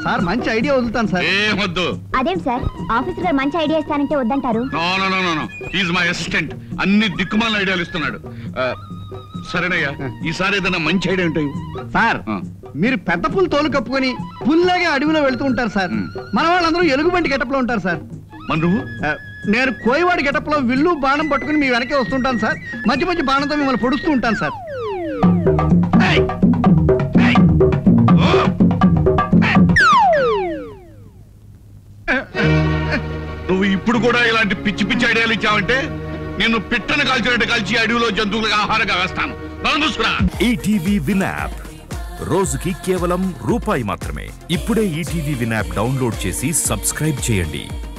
Sir మంచి idea వదులుతాను sir ఏమొద్దు అదేం సార్ ఆఫీసర్ గారు మంచి ఐడియా ఇస్తానంటే వద్దంటారు no no no no is my assistant అన్ని దిక్కుమాల ఐడియాలు ఇస్తున్నాడు ఆ, సరేనయ్యా ఈసారి ఏదైనా మంచి ఐడియా ఉంటాయి సార్ ఆ. మీరు పెద్ద పుల్ తోలు కప్పుకొని పుల్లాగే అడవిలో వెళ్తూ ఉంటారు సార్ మ్. మన వాళ్ళందరూ ఎలుగుబంటి గెటప్ లో ఉంటారు సార్ మరి నువ్వు ఆ, నేను కోయవాడి గెటప్ లో విల్లు బాణం పట్టుకుని మీ వెనకే వస్తుంటాను సార్ మధ్య మధ్య బాణంతో మిమ్మల్ని పొడుస్తూ ఉంటాను సార్ ఏయ్! ఏయ్! ఓ! నువ్వు ఇప్పుడు కూడా ఇలాంటి పిచ్చి పిచ్చి ఐడియాలు ఇచ్చావంటే నేను పిట్టను కాల్చినట్టు కాల్చి అడవిలో జంతువులకు ఆహారంగా వేస్తాను నన్ను చూసుకురా ఈటీవీ విన్ యాప్ రోజుకి కేవలం రూపాయి మాత్రమే ఇప్పుడే ఈటీవీ విన్ యాప్ డౌన్లోడ్ చేసి సబ్స్క్రైబ్ చేయండి